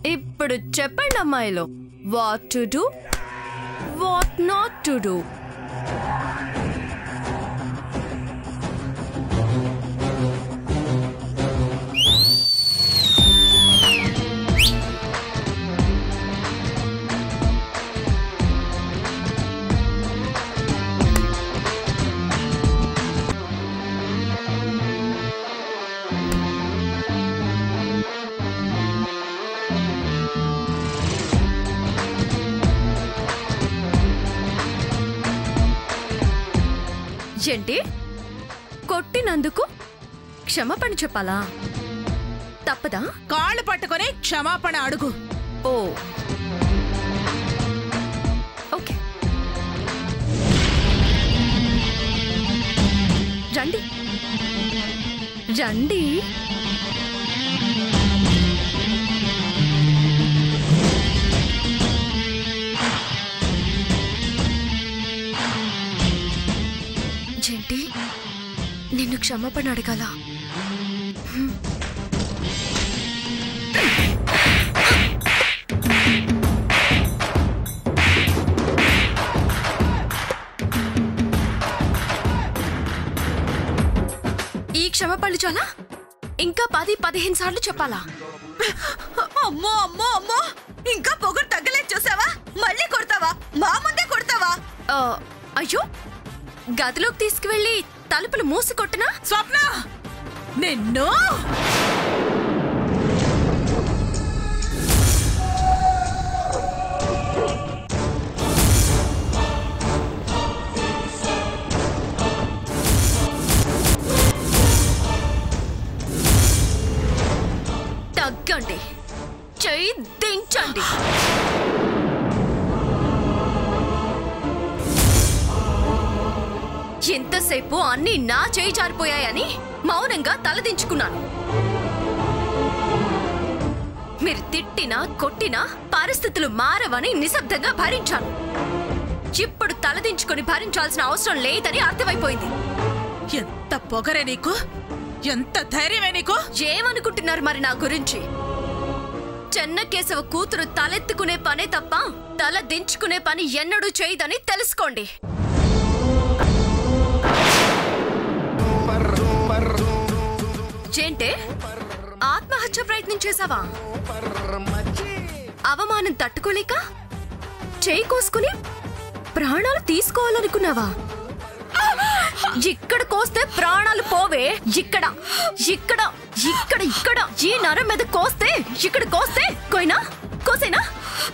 ఇప్పుడు చెప్పండి అమ్మాయిలు what to do what not to do ఏంటి కొట్టినందుకు క్షమాపణ చెప్పాలా తప్పదా కాళ్ళు పట్టుకొని క్షమాపణ అడుగు ఓ ఓకే రండి రండి జంటి నిన్ను క్షమాపణ అడగాల ఈ క్షమాపణలు చాలా ఇంకా పది పదిహేను సార్లు చెప్పాలా అమ్మో అమ్మో అమ్మో ఇంకా పొగరు తగ్గలేదు చూసావా మళ్ళీ కొడతావా మా ముందే కొడతావా ఆ, అయ్యో గదిలోకి తీసుకువెళ్ళి తలుపులు మూసి కొట్టినా స్వప్న నిన్ను తగ్గండి చెయ్యి దించండి ఎంతసేపు అన్ని నా చేయి జారిపోయాయని మౌనంగా తలదించుకున్నాను మీరు తిట్టినా కొట్టినా పరిస్థితులు మారవని నిశ్శబ్దంగా భరించాను ఇప్పుడు తలదించుకొని భరించాల్సిన అవసరం లేదని అర్థమైపోయింది ఎంత పొగరే నీకు ఎంత ధైర్యమే నీకు ఏమనుకుంటున్నారు మరి నా గురించి చెన్నకేశవ కూతురు తలెత్తుకునే పనే తప్ప తల దించుకునే పని ఎన్నడూ చేయదని తెలుసుకోండి ఏంటే ఆత్మహత్య ప్రయత్నం చేశావా అవమానం తట్టుకోలేక చేయి కోసుకుని ప్రాణాలు తీసుకోవాలనుకున్నావా ఇక్కడ కోస్తే ప్రాణాలు పోవే ఇక్కడ ఇక్కడ ఇక్కడ ఇక్కడ ఈ నరం మీద కోస్తే ఇక్కడ కోస్తే కోయినా కోసేనా